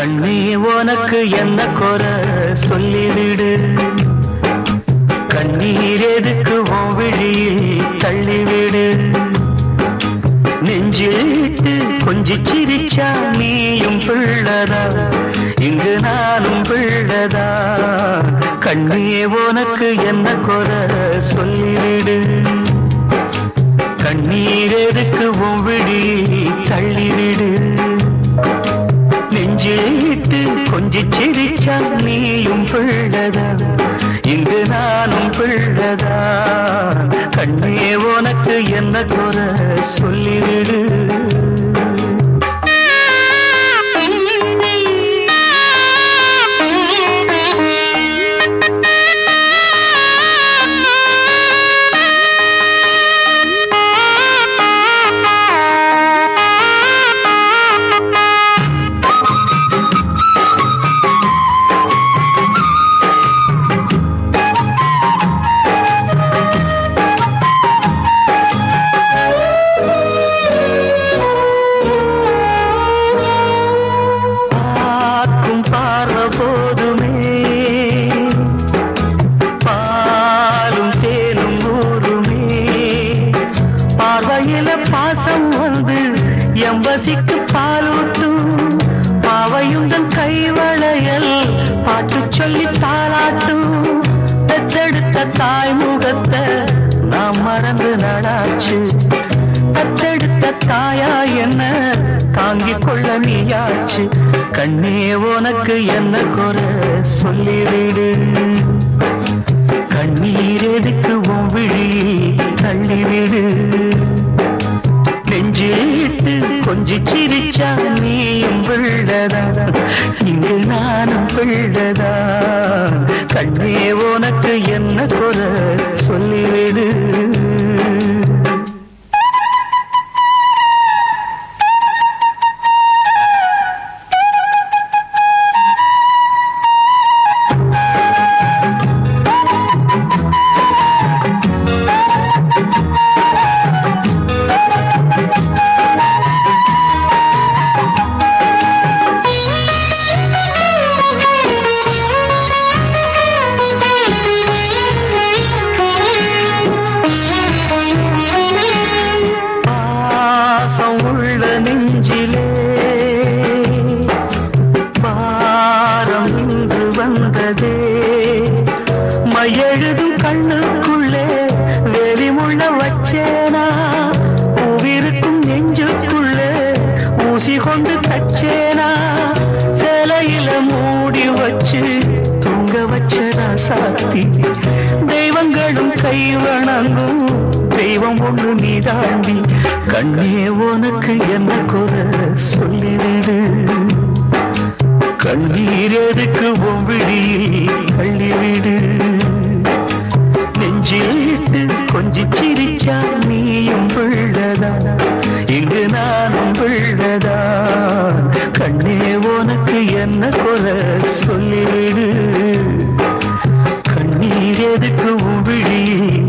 கண்ணே உனக்கு என்ன குறை சொல்லிவிடு கண்ணீர் எதுக்கு உன் விழியில் தள்ளிவிடு நெஞ்சிட்டு கொஞ்சி சிரிச்சா நீயும் பிள்ளதா இங்கு நானும் பிள்ளதா கண்ணே உனக்கு என்ன குறை சொல்லிவிடு கண்ணீர் எதுக்கு உன் விழியில் தள்ளிவிடு நெஞ்சிட்டு கொஞ்சி சிரிச்சா நீயும் பிள்ளதா இங்கு நானும் பிள்ளதா கண்ணே உனக்கு என்ன குறை சொல்லிவிடு பார்க்கும் பார்வை போதுமே பாலும் தேனும் ஊருமே பார்வையில பாசம் வந்து எம்பசிக்கு பாலூட்டும் பாவையுந்தன் கைவளையல் பாட்டு சொல்லி தாளாட்டும் பெத்தெடுத்த தாய் முகத்தை நாம் மறந்து நடாச்சு தத்தெடுத்த தாயா என்ன தாங்கிக் கொள்ள நீயாச்சு கண்ணே உனக்கு என்ன குறை சொல்லிவிடு கண்ணீர் எதுக்கு உன் விழியில் தள்ளிவிடு நெஞ்சிட்டு கொஞ்சி சிரிச்சா நீயும் பிள்ளதா இங்கு நானும் பிள்ளதா கண்ணே உனக்கு என்ன குறை சொல்லிவிடு பாசம் உள்ள நெஞ்சிலே பாரம் இன்று வந்ததே மையெழுதும் கண்ணுக்குள்ளே வெளிமுள்ள வச்சேனா பூவிருக்கும் நெஞ்சுக்குள்ளே ஊசி கொண்டு தச்சேனா சேலையில மூடி வச்சு தூங்க வச்சதா சாத்தி தெய்வங்களும் கை வணங்கும் தெய்வம் ஒண்ணு நீ தாண்டி கண்ணே உனக்கு என்ன குறை சொல்லிவிடு கண்ணீர் எதுக்கு உன் விழியில் தள்ளிவிடு நெஞ்சிட்டு கொஞ்சி சிரிச்சா நீயும் பிள்ளதா இங்கு நானும் பிள்ளதா கண்ணே உனக்கு என்ன குறை சொல்லிவிடு கண்ணீர் எதுக்கு உன் விழியில்